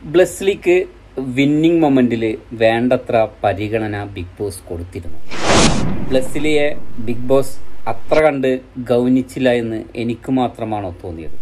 ബ്ലെസ്ലിക്ക് winning മൊമെന്റിൽ വേണ്ടത്ര പരിഗണന big boss കൊടുത്തിരുന്നു ബ്ലെസ്ലിയെ ബിഗ് ബോസ് അത്ര കണ്ട് ഗൗനിച്ചില്ല എന്ന് എനിക്ക് മാത്രമാണോ തോന്നിയത്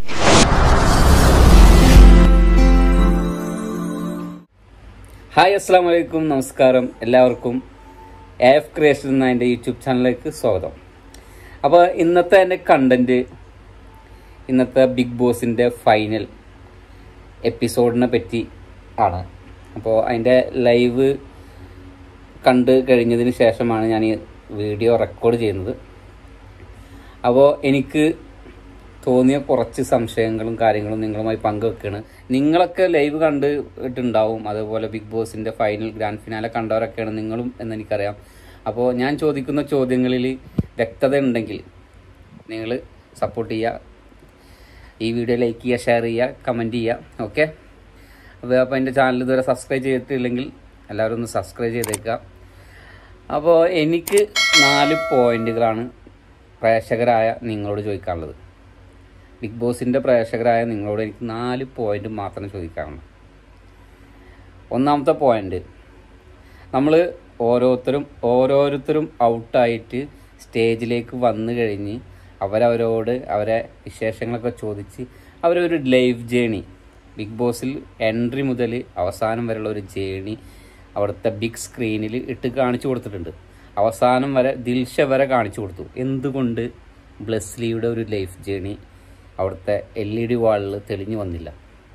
ഹായ് അസ്സാം വലൈക്കും നമസ്കാരം എല്ലാവർക്കും എ എഫ് ക്രിയേഷൻ എന്ന എൻ്റെ യൂട്യൂബ് ചാനലിലേക്ക് സ്വാഗതം അപ്പോൾ ഇന്നത്തെ എൻ്റെ കണ്ടന്റ് ഇന്നത്തെ ബിഗ് ബോസിൻ്റെ ഫൈനൽ എപ്പിസോഡിനെ പറ്റി ആണ് അപ്പോൾ അതിൻ്റെ ലൈവ് കണ്ട് കഴിഞ്ഞതിന് ശേഷമാണ് ഞാൻ ഈ വീഡിയോ റെക്കോർഡ് ചെയ്യുന്നത് അപ്പോൾ എനിക്ക് തോന്നിയ കുറച്ച് സംശയങ്ങളും കാര്യങ്ങളും നിങ്ങളുമായി പങ്കുവെക്കുകയാണ് നിങ്ങളൊക്കെ ലൈവ് കണ്ടിട്ടുണ്ടാവും അതുപോലെ ബിഗ് ബോസിൻ്റെ ഫൈനൽ ഗ്രാൻഡ് ഫിനാലെ കണ്ടവരൊക്കെയാണ് നിങ്ങളും എന്ന് എനിക്കറിയാം അപ്പോൾ ഞാൻ ചോദിക്കുന്ന ചോദ്യങ്ങളിൽ വ്യക്തത ഉണ്ടെങ്കിൽ നിങ്ങൾ സപ്പോർട്ട് ചെയ്യുക ഈ വീഡിയോ ലൈക്ക് ചെയ്യുക ഷെയർ ചെയ്യുക കമൻറ്റ് ചെയ്യുക ഓക്കെ അപ്പോൾ അപ്പോൾ എൻ്റെ ചാനൽ ഇതുവരെ സബ്സ്ക്രൈബ് ചെയ്തിട്ടില്ലെങ്കിൽ എല്ലാവരും ഒന്ന് സബ്സ്ക്രൈബ് ചെയ്തേക്കുക അപ്പോൾ എനിക്ക് നാല് പോയിന്റുകളാണ് പ്രേക്ഷകരായ നിങ്ങളോട് ചോദിക്കാനുള്ളത് ബിഗ് ബോസിൻ്റെ പ്രേക്ഷകരായ നിങ്ങളോട് എനിക്ക് നാല് പോയിന്റ് മാത്രം ചോദിക്കാനുള്ളൂ ഒന്നാമത്തെ പോയിന്റ് നമ്മൾ ഓരോരുത്തരും ഓരോരുത്തരും ഔട്ടായിട്ട് സ്റ്റേജിലേക്ക് വന്നു കഴിഞ്ഞ് അവരവരോട് അവരെ വിശേഷങ്ങളൊക്കെ ചോദിച്ച് അവരൊരു ലൈവ് ജേണി ബിഗ് ബോസിൽ എൻട്രി മുതൽ അവസാനം വരെയുള്ള ഒരു ജേണി അവിടുത്തെ ബിഗ് സ്ക്രീനിൽ ഇട്ട് കാണിച്ചു കൊടുത്തിട്ടുണ്ട് അവസാനം വരെ ദിൽഷ വരെ കാണിച്ചു കൊടുത്തു എന്തുകൊണ്ട് ബ്ലെസ്ലിയുടെ ഒരു ലൈഫ് ജേണി അവിടുത്തെ എൽ ഇ ഡി വാളിൽ തെളിഞ്ഞു വന്നില്ല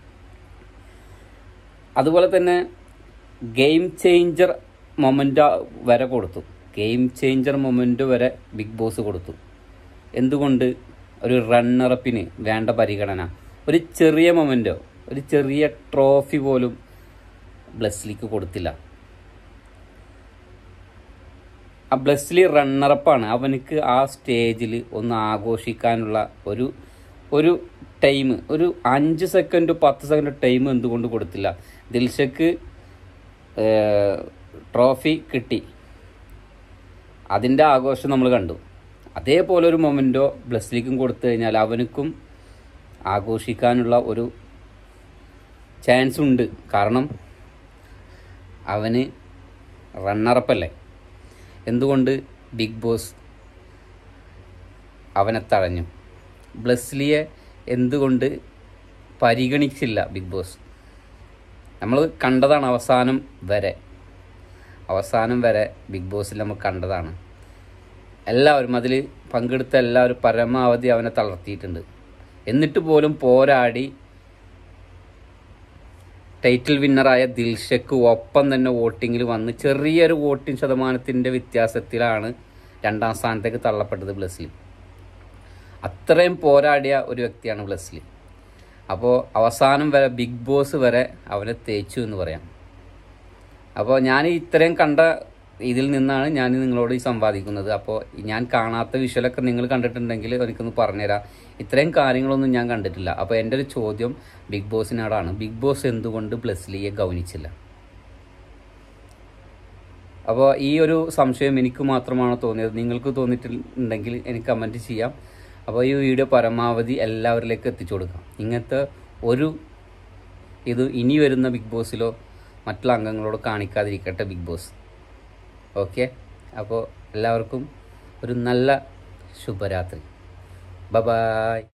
അതുപോലെ തന്നെ ഗെയിം ചേഞ്ചർ മൊമെൻ്റ് വരെ കൊടുത്തു ഗെയിം ചേഞ്ചർ മൊമെൻ്റ് വരെ ബിഗ് ബോസ് കൊടുത്തു എന്തുകൊണ്ട് ഒരു റണ്ണറപ്പിന് വേണ്ട പരിഗണന ഒരു ചെറിയ മൊമെൻറ്റോ ഒരു ചെറിയ ട്രോഫി പോലും ബ്ലെസ്ലിക്ക് കൊടുത്തില്ല ആ ബ്ലെസ്ലി റണ്ണറപ്പാണ് അവനക്ക് ആ സ്റ്റേജിൽ ഒന്ന് ആഘോഷിക്കാനുള്ള ഒരു ഒരു ടൈം ഒരു അഞ്ച് സെക്കൻഡ് പത്ത് സെക്കൻഡ് ടൈം എന്തുകൊണ്ട് കൊടുത്തില്ല ദിൽഷക്ക് ട്രോഫി കിട്ടി അതിൻ്റെ ആഘോഷം നമ്മൾ കണ്ടു അതേപോലെ ഒരു മൊമെൻറ്റോ ബ്ലസ്ലിക്കും കൊടുത്തു കഴിഞ്ഞാൽ അവനക്കും ആഘോഷിക്കാനുള്ള ഒരു ചാൻസ് ഉണ്ട് കാരണം അവന് റണ്ണറപ്പല്ലേ എന്തുകൊണ്ട് ബിഗ് ബോസ് അവനെ തഴഞ്ഞു ബ്ലസ്ലിയെ എന്തുകൊണ്ട് പരിഗണിച്ചില്ല ബിഗ് ബോസ് നമ്മൾ കണ്ടതാണ് അവസാനം വരെ അവസാനം വരെ ബിഗ് ബോസിൽ നമ്മൾ കണ്ടതാണ് എല്ലാവരും അതിൽ പങ്കെടുത്ത എല്ലാവരും പരമാവധി അവനെ തളർത്തിയിട്ടുണ്ട് എന്നിട്ട് പോലും പോരാടി ടൈറ്റിൽ വിന്നറായ ദിൽഷയ്ക്ക് ഒപ്പം തന്നെ വോട്ടിങ്ങിൽ വന്ന് ചെറിയൊരു വോട്ടിംഗ് ശതമാനത്തിൻ്റെ വ്യത്യാസത്തിലാണ് രണ്ടാം സ്ഥാനത്തേക്ക് തള്ളപ്പെട്ടത് ബ്ലസ്ലി അത്രയും പോരാടിയ ഒരു വ്യക്തിയാണ് ബ്ലസ്ലി അപ്പോൾ അവസാനം വരെ ബിഗ് ബോസ് വരെ അവനെ തേച്ചു എന്ന് പറയാം അപ്പോൾ ഞാൻ ഇത്രയും കണ്ട ഇതിൽ നിന്നാണ് ഞാൻ നിങ്ങളോട് ഈ സംവാദിക്കുന്നത് അപ്പോൾ ഞാൻ കാണാത്ത വിഷ്വലൊക്കെ നിങ്ങൾ കണ്ടിട്ടുണ്ടെങ്കിൽ എനിക്കൊന്ന് പറഞ്ഞുതരാം ഇത്രയും കാര്യങ്ങളൊന്നും ഞാൻ കണ്ടിട്ടില്ല അപ്പോൾ എൻ്റെ ഒരു ചോദ്യം ബിഗ് ബോസിനോടാണ് ബിഗ് ബോസ് എന്തുകൊണ്ട് ബ്ലസ്ലിയെ ഗൗനിച്ചില്ല അപ്പോൾ ഈ ഒരു സംശയം എനിക്ക് മാത്രമാണോ തോന്നിയത് നിങ്ങൾക്ക് തോന്നിയിട്ടുണ്ടെങ്കിൽ എനിക്ക് കമൻറ്റ് ചെയ്യാം അപ്പോൾ ഈ വീഡിയോ പരമാവധി എല്ലാവരിലേക്ക് എത്തിച്ചു കൊടുക്കാം ഇങ്ങനത്തെ ഒരു ഇത് ഇനി വരുന്ന ബിഗ് ബോസിലോ മറ്റുള്ള അംഗങ്ങളോട് കാണിക്കാതിരിക്കട്ടെ ബിഗ് ബോസ് ഓക്കെ അപ്പോൾ എല്ലാവർക്കും ഒരു നല്ല ശുഭരാത്രി ബ ബായ്